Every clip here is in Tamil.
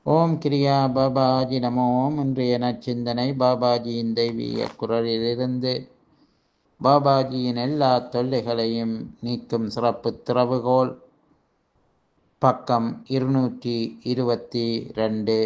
ஓம் கிரியா பாபாஜி நமோ ஓம் இன்றைய நச்சிந்தனை பாபாஜியின் தெய்வீக குரலிலிருந்து பாபாஜியின் எல்லா தொல்லைகளையும் நீக்கும் சிறப்பு திறவுகோல் பக்கம் இருநூற்றி இருபத்தி ரெண்டு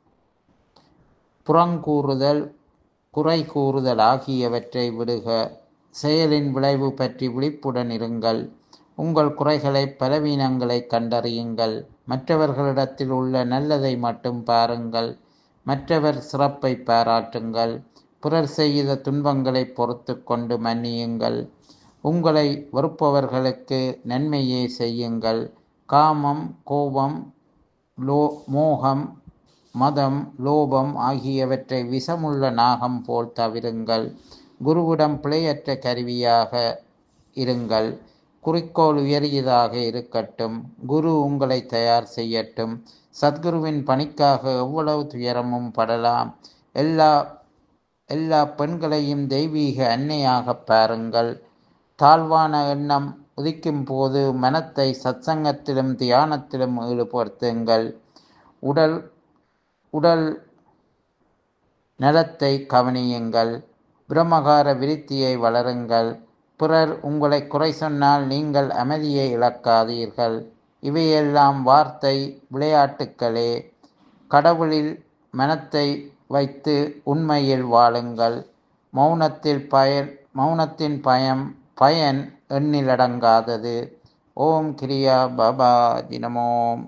புறங்கூறுதல் குறை கூறுதல் ஆகியவற்றை விடுக செயலின் விளைவு பற்றி விழிப்புடன் இருங்கள் உங்கள் குறைகளை பலவீனங்களை கண்டறியுங்கள் மற்றவர்களிடத்தில் உள்ள நல்லதை மட்டும் பாருங்கள் மற்றவர் சிறப்பை பாராட்டுங்கள் பிறர் செய்த துன்பங்களை பொறுத்து கொண்டு மன்னியுங்கள் உங்களை வெறுப்பவர்களுக்கு நன்மையே செய்யுங்கள் காமம் கோபம் லோ மோகம் மதம் லோபம் ஆகியவற்றை விஷமுள்ள நாகம் போல் தவிருங்கள் குருவிடம் பிழையற்ற கருவியாக இருங்கள் குறிக்கோள் உயரியதாக இருக்கட்டும் குரு உங்களை தயார் செய்யட்டும் சத்குருவின் பணிக்காக எவ்வளவு துயரமும் படலாம் எல்லா எல்லா பெண்களையும் தெய்வீக அன்னையாக பாருங்கள் தாழ்வான எண்ணம் உதிக்கும் போது மனத்தை சத்சங்கத்திலும் தியானத்திலும் ஈடுபடுத்துங்கள் உடல் உடல் நலத்தை கவனியுங்கள் பிரம்மகார விருத்தியை வளருங்கள் பிறர் உங்களை குறை சொன்னால் நீங்கள் அமைதியை இழக்காதீர்கள் இவையெல்லாம் வார்த்தை விளையாட்டுக்களே கடவுளில் மனத்தை வைத்து உண்மையில் வாழுங்கள் மௌனத்தில் பயன் மௌனத்தின் பயம் பயன் எண்ணிலடங்காதது ஓம் கிரியா பாபா தினமோம்